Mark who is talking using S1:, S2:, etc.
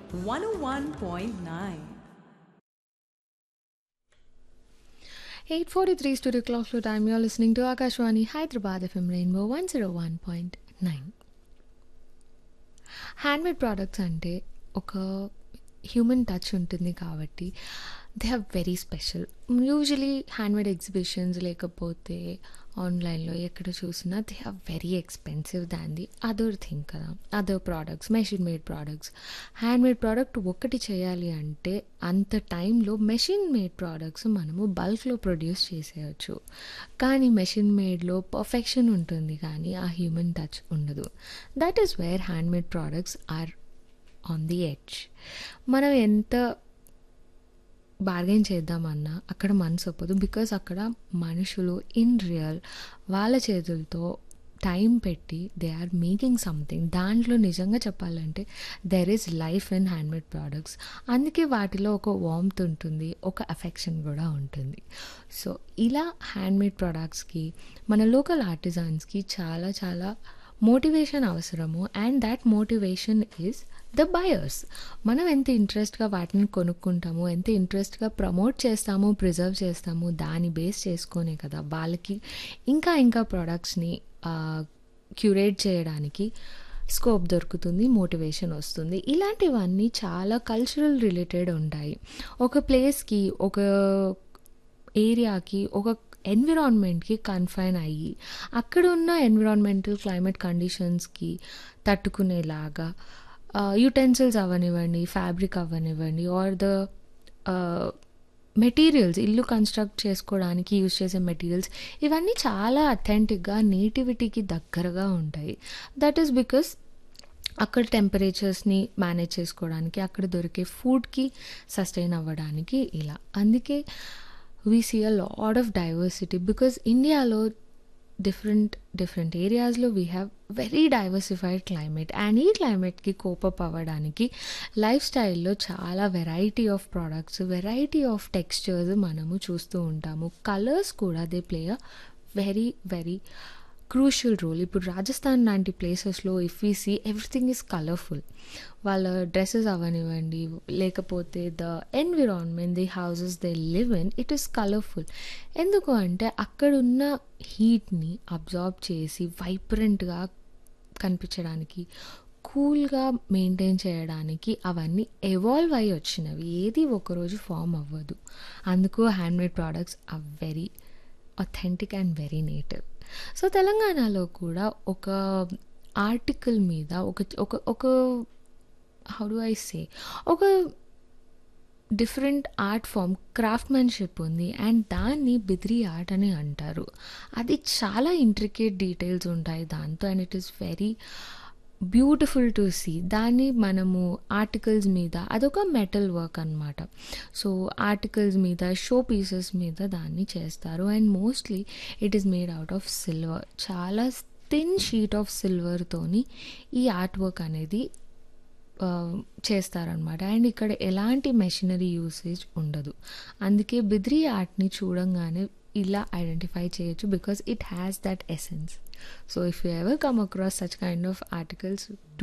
S1: 101.9.
S2: 843 studio clock flow time. You're listening to Akashwani Hyderabad FM Rainbow 101.9. Handmade products అంటే ఒక human touch ఉంటుంది కాబట్టి they have very special usually handmade exhibitions లేకపోతే ఆన్లైన్లో ఎక్కడ చూసినా they have very expensive than the other thing కదా other products machine made products handmade product ఒకటి చేయాలి అంటే అంత టైంలో మెషిన్ మేడ్ ప్రోడక్ట్స్ మనము బల్క్లో ప్రొడ్యూస్ చేసేయచ్చు కానీ మెషిన్ మేడ్లో పర్ఫెక్షన్ ఉంటుంది కానీ ఆ హ్యూమన్ టచ్ ఉండదు that is where handmade products are on the edge మనం ఎంత బార్గెన్ చేద్దామన్నా అక్కడ మనసు ఒప్పదు బికాస్ అక్కడ మనుషులు ఇన్ రియల్ వాళ్ళ చేతులతో టైం పెట్టి దే ఆర్ మేకింగ్ సంథింగ్ దాంట్లో నిజంగా చెప్పాలంటే there is life in handmade products అందుకే వాటిలో ఒక వామ్త్ ఉంటుంది ఒక అఫెక్షన్ కూడా ఉంటుంది సో ఇలా హ్యాండ్మేడ్ ప్రోడక్ట్స్కి మన లోకల్ ఆర్టిజాన్స్కి చాలా చాలా మోటివేషన్ అవసరము and that motivation is the buyers మనం ఎంత ఇంట్రెస్ట్గా వాటిని కొనుక్కుంటాము ఎంత ఇంట్రెస్ట్గా ప్రమోట్ చేస్తాము ప్రిజర్వ్ చేస్తాము దాన్ని బేస్ చేసుకొనే కదా వాళ్ళకి ఇంకా ఇంకా ప్రోడక్ట్స్ని క్యూరేట్ చేయడానికి స్కోప్ దొరుకుతుంది మోటివేషన్ వస్తుంది ఇలాంటివన్నీ చాలా కల్చరల్ రిలేటెడ్ ఉంటాయి ఒక ప్లేస్కి ఒక ఏరియాకి ఒక ఎన్విరాన్మెంట్కి కన్ఫైన్ అయ్యి అక్కడ ఉన్న ఎన్విరాన్మెంటల్ క్లైమేట్ కండిషన్స్కి తట్టుకునేలాగా యుటెన్సిల్స్ అవ్వనివ్వండి ఫ్యాబ్రిక్ అవ్వనివ్వండి ఆర్ ద మెటీరియల్స్ ఇల్లు కన్స్ట్రక్ట్ చేసుకోవడానికి యూజ్ చేసే మెటీరియల్స్ ఇవన్నీ చాలా అథెంటిక్గా నేటివిటీకి దగ్గరగా ఉంటాయి దట్ ఈస్ బికాస్ అక్కడ టెంపరేచర్స్ని మేనేజ్ చేసుకోవడానికి అక్కడ దొరికే ఫుడ్కి సస్టైన్ అవ్వడానికి ఇలా అందుకే we see a lot of diversity because ఇండియాలో డిఫరెంట్ డిఫరెంట్ ఏరియాస్లో we have very diversified climate and ఈ క్లైమేట్కి కోపప్ అవ్వడానికి లైఫ్ స్టైల్లో చాలా variety of products variety of textures మనము చూస్తూ ఉంటాము కలర్స్ కూడా they play a very very crucial role ఇప్పుడు రాజస్థాన్ లాంటి ప్లేసెస్లో if we see everything is colourful వాళ్ళ డ్రెస్సెస్ అవనివ్వండి లేకపోతే the environment the houses they live in it is colourful ఎందుకు అంటే అక్కడున్న హీట్ని అబ్జార్బ్ చేసి వైబ్రెంట్గా కనిపించడానికి కూల్గా మెయింటైన్ చేయడానికి అవన్నీ ఎవాల్వ్ అయ్యి వచ్చినవి ఏది ఒకరోజు ఫామ్ అవ్వదు అందుకు handmade products are very authentic and very native so తెలంగాణలో కూడా ఒక ఆర్టికల్ మీద ఒక ఒక ఒక హౌ డు ఐ సే ఒక డిఫరెంట్ ఆర్ట్ ఫామ్ క్రాఫ్ట్మెన్షిప్ ఉంది అండ్ దాన్ని బిద్రీ ఆర్ట్ అని అంటారు అది చాలా ఇంట్రికేట్ డీటెయిల్స్ ఉంటాయి దాంతో and it is very beautiful to see దాన్ని మనము ఆర్టికల్స్ మీద అదొక మెటల్ వర్క్ అనమాట సో ఆర్టికల్స్ మీద షో పీసెస్ మీద దాన్ని చేస్తారు and mostly it is made out of silver చాలా థిన్ షీట్ ఆఫ్ సిల్వర్తోని ఈ ఆర్ట్ వర్క్ అనేది చేస్తారనమాట అండ్ ఇక్కడ ఎలాంటి మెషినరీ యూసేజ్ ఉండదు అందుకే బిద్రీ ఆర్ట్ని చూడంగానే ఇలా ఐడెంటిఫై చేయొచ్చు because it has that essence so if you ever come across such kind of articles